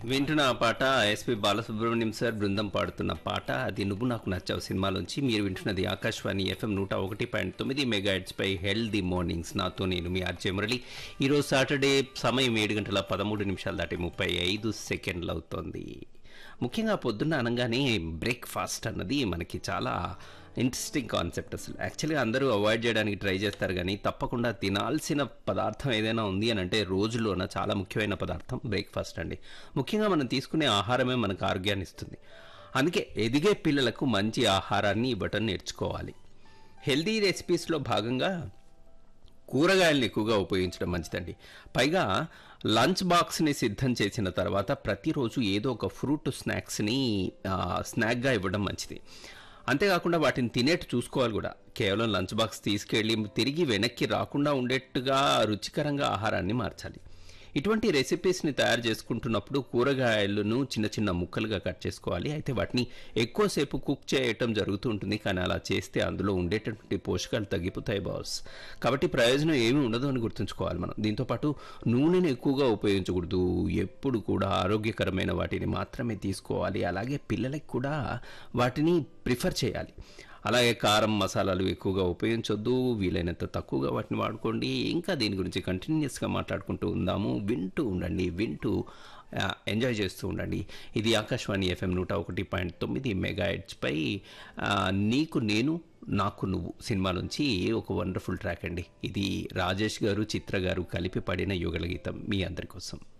వింటున్న ఆ పాట ఎస్పి బాలసుబ్రహ్మణ్యం సార్ బృందం పాడుతున్న పాట అది నువ్వు నాకు నచ్చావు సినిమాలోంచి మీరు వింటున్నది ఆకాశవాణి ఎఫ్ఎం నూట ఒకటి పాయింట్ తొమ్మిది మెగాహెడ్స్ పై హెల్దీ మార్నింగ్స్ నాతో నేను మీ ఆర్జే మురళి ఈరోజు సాటర్డే సమయం ఏడు గంటల పదమూడు నిమిషాలు దాటి ముప్పై ఐదు సెకండ్లు అవుతోంది ముఖ్యంగా పొద్దున్న అనగానే బ్రేక్ఫాస్ట్ అన్నది మనకి చాలా ఇంట్రెస్టింగ్ కాన్సెప్ట్ అసలు యాక్చువల్గా అందరూ అవాయిడ్ చేయడానికి ట్రై చేస్తారు కానీ తప్పకుండా తినాల్సిన పదార్థం ఏదైనా ఉంది అని అంటే రోజులోన చాలా ముఖ్యమైన పదార్థం బ్రేక్ఫాస్ట్ అండి ముఖ్యంగా మనం తీసుకునే ఆహారమే మనకు ఆరోగ్యాన్ని ఇస్తుంది అందుకే ఎదిగే పిల్లలకు మంచి ఆహారాన్ని ఇవ్వటం నేర్చుకోవాలి హెల్దీ రెసిపీస్లో భాగంగా కూరగాయలను ఎక్కువగా ఉపయోగించడం మంచిదండి పైగా లంచ్ బాక్స్ని సిద్ధం చేసిన తర్వాత ప్రతిరోజు ఏదో ఒక ఫ్రూట్ స్నాక్స్ని ఆ, స్నాక్గా ఇవ్వడం మంచిది అంతేకాకుండా వాటిని తినేట్టు చూసుకోవాలి కూడా కేవలం లంచ్ బాక్స్ తీసుకెళ్ళి తిరిగి వెనక్కి రాకుండా ఉండేట్టుగా రుచికరంగా ఆహారాన్ని మార్చాలి ఇటువంటి రెసిపీస్ని తయారు చేసుకుంటున్నప్పుడు కూరగాయలను చిన్న చిన్న ముక్కలుగా కట్ చేసుకోవాలి అయితే వాటిని ఎక్కువసేపు కుక్ చేయటం జరుగుతూ ఉంటుంది కానీ అలా చేస్తే అందులో ఉండేటటువంటి పోషకాలు తగ్గిపోతాయి బాస్ కాబట్టి ప్రయోజనం ఏమీ ఉండదు అని గుర్తుంచుకోవాలి మనం దీంతోపాటు నూనెను ఎక్కువగా ఉపయోగించకూడదు ఎప్పుడు కూడా ఆరోగ్యకరమైన వాటిని మాత్రమే తీసుకోవాలి అలాగే పిల్లలకి కూడా వాటిని ప్రిఫర్ చేయాలి అలాగే కారం మసాలాలు ఎక్కువగా ఉపయోగించొద్దు వీలైనంత తక్కువగా వాటిని వాడుకోండి ఇంకా దీని గురించి కంటిన్యూస్గా మాట్లాడుకుంటూ ఉందాము వింటూ ఉండండి వింటూ ఆ, ఎంజాయ్ చేస్తూ ఉండండి ఇది ఆకాశవాణి ఎఫ్ఎం నూట ఒకటి పాయింట్ తొమ్మిది మెగా పై నీకు నేను నాకు నువ్వు సినిమా నుంచి ఒక వండర్ఫుల్ ట్రాక్ అండి ఇది రాజేష్ గారు చిత్ర గారు కలిపి పాడిన యుగల గీతం మీ అందరి కోసం